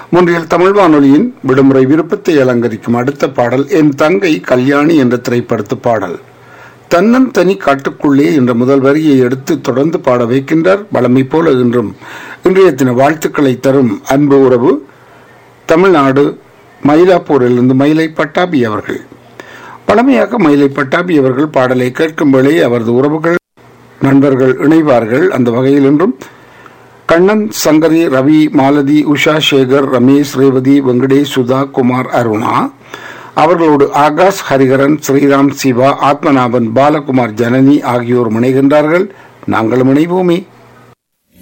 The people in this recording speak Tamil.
முன்றில் தமிழ் வானொலியின் விடுமுறை விருப்பத்தை அலங்கரிக்கும் அடுத்த பாடல் என் தங்கை கல்யாணி என்ற திரைப்படத்து பாடல் தன்னன் தனி காட்டுக்குள்ளே என்ற முதல் வரியை எடுத்து தொடர்ந்து பாட வைக்கின்றார் வளமை போல இன்றும் இன்றைய தின வாழ்த்துக்களை தரும் அன்பு உறவு தமிழ்நாடு மயிலாப்பூரிலிருந்து மயிலை பட்டாபி அவர்கள் பழமையாக மயிலை பட்டாபி அவர்கள் பாடலை கேட்கும் வேளை அவரது உறவுகள் நண்பர்கள் இணைவார்கள் அந்த வகையில் இன்றும் கண்ணன் சங்கரி ரவி மாலதி உஷா சேகர் ரமேஷ் ரேவதி வெங்கடேஷ் சுதா குமார் அருணா அவர்களோடு ஆகாஷ் ஹரிகரன் ஸ்ரீராம் சிவா ஆத்மநாபன் பாலகுமார் ஜனனி ஆகியோர் இணைகின்றார்கள் நாங்களும் இணைவோமே